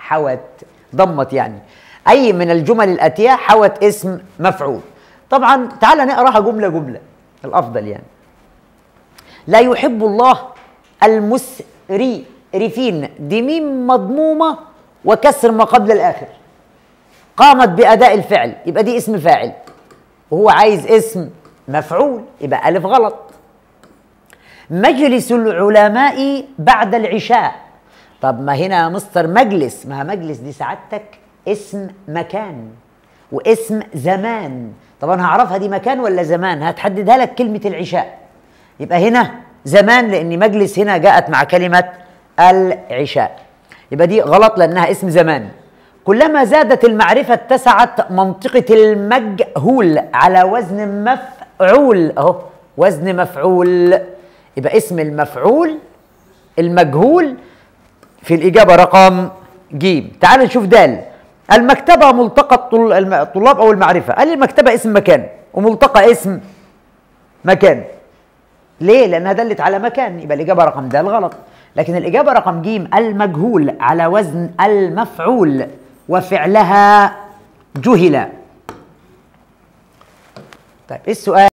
حوت ضمت يعني أي من الجمل الآتية حوت اسم مفعول طبعا تعال نقراها جملة جملة الأفضل يعني لا يحب الله المسرفين دي ميم مضمومة وكسر ما قبل الآخر قامت بأداء الفعل يبقى دي اسم فاعل وهو عايز اسم مفعول يبقى ألف غلط مجلس العلماء بعد العشاء طب ما هنا يا مستر مجلس ما مجلس دي سعادتك اسم مكان واسم زمان طبعا هعرفها دي مكان ولا زمان هتحددها لك كلمة العشاء يبقى هنا زمان لأن مجلس هنا جاءت مع كلمة العشاء يبقى دي غلط لأنها اسم زمان كلما زادت المعرفة اتسعت منطقة المجهول على وزن مفعول أهو وزن مفعول يبقى اسم المفعول المجهول في الإجابة رقم ج تعال نشوف دال المكتبة ملتقى الطلاب أو المعرفة قال المكتبة اسم مكان وملتقى اسم مكان ليه؟ لأنها دلت على مكان يبقى الإجابة رقم د غلط لكن الإجابة رقم ج المجهول على وزن المفعول وفعلها جهل طيب إيه السؤال